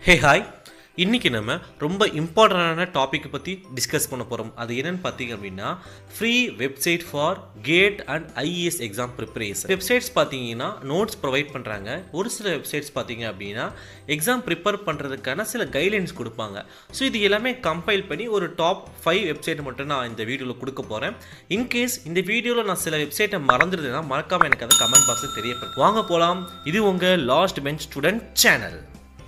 hey hi இன்றைக்கி நம்ம ரொம்ப இம்பார்ட்டண்டான டாப்பிக்கை பற்றி டிஸ்கஸ் பண்ண போகிறோம் அது என்னென்னு பார்த்தீங்க அப்படின்னா free website for GATE and IAS exam preparation websites பார்த்தீங்கன்னா நோட்ஸ் ப்ரொவைட் பண்ணுறாங்க ஒரு சில வெப்சைட்ஸ் பார்த்தீங்க அப்படின்னா எக்ஸாம் ப்ரிப்பேர் பண்ணுறதுக்கான சில கைட்லைன்ஸ் கொடுப்பாங்க ஸோ இது எல்லாமே கம்பைல் பண்ணி ஒரு டாப் ஃபைவ் வெப்சைட் மட்டும் நான் இந்த வீடியோவில் கொடுக்க போகிறேன் இன்கேஸ் இந்த வீடியோவில் நான் சில வெப்சைட்டை மறந்துடுதுன்னா மறக்காமல் எனக்கு அதை கமெண்ட் பாக்ஸில் தெரியப்படுத்து வாங்க போகலாம் இது உங்கள் லாஸ்ட் பெஞ்ச் ஸ்டூடெண்ட் சேனல்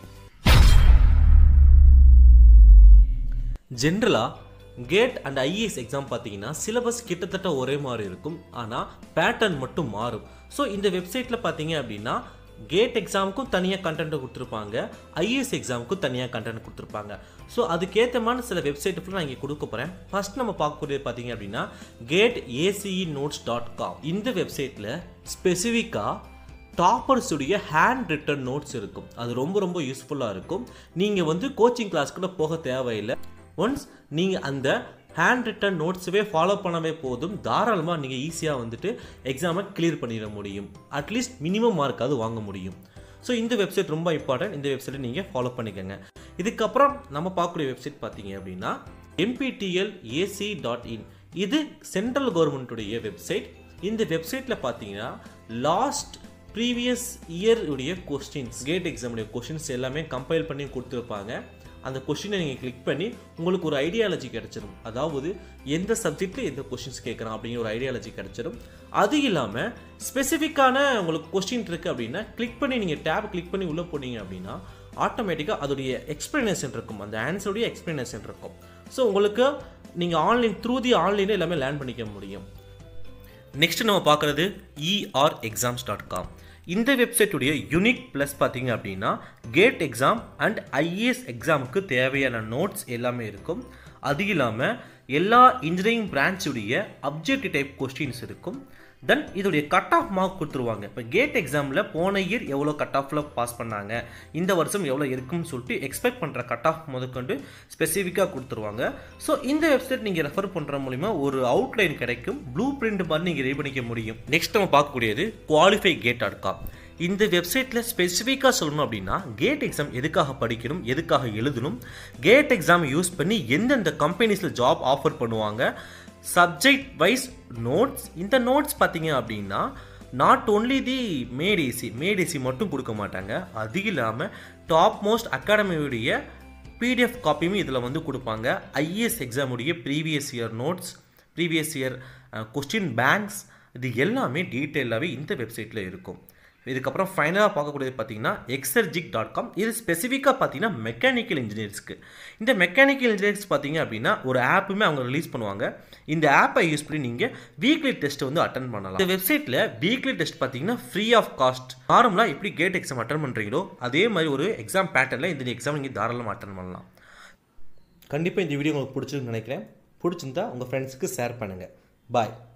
ஜென்ரலாக கேட் அண்ட் ஐஏஎஸ் எக்ஸாம் பார்த்தீங்கன்னா சிலபஸ் கிட்டத்தட்ட ஒரே மாதிரி இருக்கும் ஆனால் பேட்டர்ன் மட்டும் மாறும் ஸோ இந்த வெப்சைட்டில் பார்த்தீங்க அப்படின்னா கேட் எக்ஸாமுக்கும் தனியாக கண்டென்ட் கொடுத்துருப்பாங்க ஐஏஎஸ் எக்ஸாமுக்கும் தனியாக கண்டென்ட் கொடுத்துருப்பாங்க ஸோ அதுக்கேற்றமான சில வெப்சைட்டு நான் இங்கே கொடுக்க போகிறேன் ஃபர்ஸ்ட் நம்ம பார்க்கக்கூடியது பார்த்தீங்க அப்படின்னா GATE ACE notes dot com இந்த வெப்சைட்டில் ஸ்பெசிஃபிக்காக டாப்பர்ஸுடைய ஹேண்ட் ரிட்டன் நோட்ஸ் இருக்கும் அது ரொம்ப ரொம்ப யூஸ்ஃபுல்லாக இருக்கும் நீங்கள் வந்து கோச்சிங் கிளாஸ் கூட போக தேவையில்லை ஒன்ஸ் நீங்கள் அந்த ஹேண்ட் ரிட்டன் நோட்ஸவே ஃபாலோ பண்ணவே போதும் தாராளமாக நீங்கள் ஈஸியாக வந்துட்டு எக்ஸாமை கிளியர் பண்ணிட முடியும் அட்லீஸ்ட் மினிமம் மார்க்காவது வாங்க முடியும் ஸோ இந்த வெப்சைட் ரொம்ப இம்பார்ட்டன்ட் இந்த வெப்சைட்டை நீங்கள் ஃபாலோ பண்ணிக்கோங்க இதுக்கப்புறம் நம்ம பார்க்கக்கூடிய வெப்சைட் பார்த்தீங்க அப்படின்னா என்பிடிஎல் ஏசி டாட் இன் இது சென்ட்ரல் கவர்மெண்ட்டுடைய வெப்சைட் இந்த வெப்சைட்டில் பார்த்தீங்கன்னா லாஸ்ட் ப்ரீவியஸ் இயர் உடைய கொஸ்டின்ஸ் கேட் எக்ஸாமுடைய கொஸ்டின்ஸ் எல்லாமே கம்பைல் பண்ணி கொடுத்துருப்பாங்க அந்த கொஷினை நீங்கள் கிளிக் பண்ணி உங்களுக்கு ஒரு ஐடியாலஜி கிடச்சிடும் அதாவது எந்த சப்ஜெக்டில் எந்த கொஷின்ஸ் கேட்குறான் அப்படிங்கிற ஒரு ஐடியாலஜி கிடச்சிடும் அது இல்லாமல் ஸ்பெசிஃபிக்கான உங்களுக்கு கொஸ்டின் இருக்குது அப்படின்னா கிளிக் பண்ணி நீங்கள் டேப் கிளிக் பண்ணி உள்ளே போனீங்க அப்படின்னா ஆட்டோமேட்டிக்காக அதோடைய எக்ஸ்ப்ளனேஷன் இருக்கும் அந்த ஆன்சருடைய எக்ஸ்ப்ளனேஷன் இருக்கும் ஸோ உங்களுக்கு நீங்கள் ஆன்லைன் த்ரூ தி ஆன்லைனில் எல்லாமே லேர்ன் பண்ணிக்க முடியும் நெக்ஸ்ட் நம்ம பார்க்குறது இஆர் எக்ஸாம்ஸ் டாட் காம் இந்த வெப்சைட்டுடைய யூனிக் ப்ளஸ் பார்த்தீங்க அப்படின்னா கேட் எக்ஸாம் அண்ட் ஐஏஎஸ் எக்ஸாமுக்கு தேவையான நோட்ஸ் எல்லாமே இருக்கும் அது இல்லாமல் எல்லா இன்ஜினியரிங் பிரான்ச்சுடைய அப்ஜெக்டிவ் டைப் கொஸ்டின்ஸ் இருக்கும் தென் இதோடைய கட் ஆஃப் மார்க் கொடுத்துருவாங்க இப்போ கேட் எக்ஸாமில் போன இயர் எவ்வளோ கட் ஆஃபில் பாஸ் பண்ணாங்க இந்த வருஷம் எவ்வளோ இருக்குன்னு சொல்லிட்டு எக்ஸ்பெக்ட் பண்ணுற கட் ஆஃப் முதற்கொண்டு ஸ்பெசிஃபிக்காக கொடுத்துருவாங்க ஸோ இந்த வெப்சைட் நீங்கள் ரெஃபர் பண்ணுற மூலிமா ஒரு அவுட்லைன் கிடைக்கும் ப்ளூ பிரிண்ட் மாதிரி நீங்கள் ரெடி பண்ணிக்க முடியும் நெக்ஸ்ட் நம்ம பார்க்கக்கூடியது குவாலிஃபை கேட் டாட் காம் இந்த வெப்சைட்டில் ஸ்பெசிஃபிக்காக சொல்லணும் அப்படின்னா கேட் எக்ஸாம் எதுக்காக படிக்கணும் எதுக்காக எழுதணும் கேட் எக்ஸாம் யூஸ் பண்ணி எந்தெந்த கம்பெனிஸில் ஜாப் ஆஃபர் பண்ணுவாங்க சப்ஜெக்ட் வைஸ் நோட்ஸ் இந்த நோட்ஸ் பார்த்தீங்க அப்படின்னா not only the Made Easy Made Easy மட்டும் கொடுக்க மாட்டாங்க அது இல்லாமல் டாப் மோஸ்ட் அகாடமியுடைய பிடிஎஃப் காப்பியுமே இதில் வந்து கொடுப்பாங்க ஐஏஎஸ் எக்ஸாமுடைய previous year notes previous year question banks இது எல்லாமே டீட்டெயிலாகவே இந்த வெப்சைட்டில் இருக்கும் இதுக்கப்புறம் ஃபைனலாக பார்க்கக்கூடியது பார்த்தீங்கன்னா எக்ஸர்ஜிக் டாட் காம் இது ஸ்பெசிஃபிக்காக பார்த்தீங்கன்னா மெக்கானிக்கல் இன்ஜினியர்ஸ்க்கு இந்த மெக்கானிக்கல் இன்ஜினியர்ஸ் பார்த்தீங்க அப்படின்னா ஒரு ஆப்புமே அவங்க ரிலீஸ் பண்ணுவாங்க இந்த ஆப்பை யூஸ் பண்ணி நீங்கள் வீக்லி டெஸ்ட் வந்து அட்டன் பண்ணலாம் இந்த வெப்சைட்டில் வீக்லி டெஸ்ட் பார்த்தீங்கன்னா ஃப்ரீ ஆஃப் காஸ்ட் நார்மலாக எப்படி கேட் எக்ஸாம் அட்டன் பண்ணுறீங்களோ அதே மாதிரி ஒரு எக்ஸாம் பேட்டர்னில் இந்த எக்ஸாம் நீங்கள் தாராளமாக அட்டன் பண்ணலாம் கண்டிப்பாக இந்த வீடியோ உங்களுக்கு பிடிச்சிருக்குன்னு நினைக்கிறேன் பிடிச்சிருந்தா உங்கள் ஃப்ரெண்ட்ஸுக்கு ஷேர் பண்ணுங்கள் பாய்